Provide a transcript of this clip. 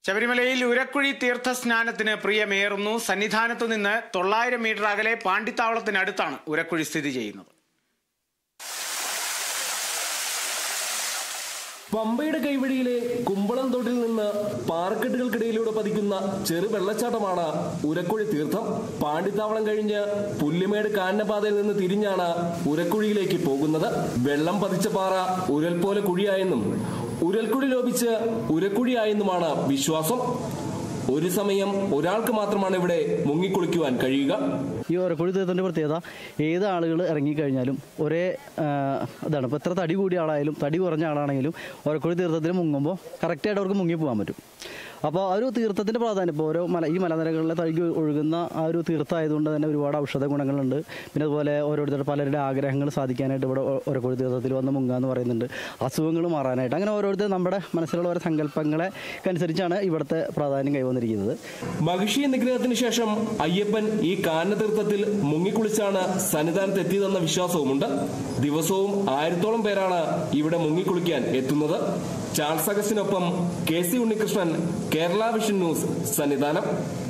ശബരിമലയിൽ ഉരക്കുഴി തീർത്ഥസ്നാനത്തിന് പ്രിയമേറുന്നു സന്നിധാനത്തു നിന്ന് തൊള്ളായിരം മീറ്റർ അകലെ പാണ്ടിത്താവളത്തിനടുത്താണ് ഉരക്കുഴി സ്ഥിതി ചെയ്യുന്നത് പമ്പയുടെ കൈവഴിയിലെ കുമ്പളം തോട്ടിൽ നിന്ന് പാറക്കെട്ടുകൾക്കിടയിലൂടെ പതിക്കുന്ന ചെറു വെള്ളച്ചാട്ടമാണ് ഉരക്കുഴി തീർത്ഥം പാണ്ടിത്താവളം കഴിഞ്ഞ് പുല്ലിമേട് കാനനപാതയിൽ നിന്ന് തിരിഞ്ഞാണ് ഉരക്കുഴിയിലേക്ക് പോകുന്നത് വെള്ളം പതിച്ച പാറ ഉരൽ പോലെ കുഴിയായെന്നും ഉരൽക്കുഴി ലോപിച്ച് ഉരക്കുഴിയായെന്നുമാണ് വിശ്വാസം ഒരു സമയം ഒരാൾക്ക് മാത്രമാണ് ഇവിടെ മുങ്ങിക്കുളിക്കുവാൻ കഴിയുക ഈ ഒരക്കുഴി തീർത്ഥത്തിൻ്റെ പ്രത്യേകത ഏത് ആളുകൾ ഇറങ്ങിക്കഴിഞ്ഞാലും ഒരേ ആ, ഇതാണ് ഇപ്പോൾ എത്ര തടി കൂടിയ ആളായാലും തടി കുറഞ്ഞ ആളാണെങ്കിലും ഒരക്കുഴി തീർത്ഥത്തിൽ മുങ്ങുമ്പോൾ കറക്റ്റായിട്ട് അവർക്ക് മുങ്ങി പോകാൻ പറ്റും അപ്പോൾ ആ ഒരു തീർത്ഥത്തിൻ്റെ പ്രാധാന്യം ഇപ്പോൾ ഓരോ മല ഈ മലനിരകളിലെ തഴുകി ഒഴുകുന്ന ആ ഒരു തീർത്ഥമായതുകൊണ്ട് തന്നെ ഒരുപാട് ഔഷധ ഗുണങ്ങളുണ്ട് പിന്നെ അതുപോലെ ഓരോരുത്തരുടെ പലരുടെ ആഗ്രഹങ്ങൾ സാധിക്കാനായിട്ട് ഇവിടെ ഒ- ഒരക്കുഴി തീർത്ഥത്തിൽ വന്ന് മുങ്ങുക എന്ന് പറയുന്നുണ്ട് അസുഖങ്ങൾ മാറാനായിട്ട് അങ്ങനെ ഓരോരുത്തർ നമ്മുടെ മനസ്സിലുള്ള ഓരോ സങ്കല്പങ്ങളെ അനുസരിച്ചാണ് ഇവിടുത്തെ പ്രാധാന്യം കൈവന്നിരിക്കുന്നത് മഹിഷി നിഗ്രഹത്തിന് ശേഷം അയ്യപ്പൻ ഈ കാനതീർത്ഥത്തിൽ മുങ്ങിക്കുളിച്ചാണ് സന്നിധാനത്ത് എത്തിയതെന്ന വിശ്വാസവുമുണ്ട് ദിവസവും ആയിരത്തോളം പേരാണ് ഇവിടെ മുങ്ങിക്കുളിക്കാൻ എത്തുന്നത് ചാൾസ് അഗസ്റ്റിനൊപ്പം K C Unnikrishnan Kerala vision news Sannidhanam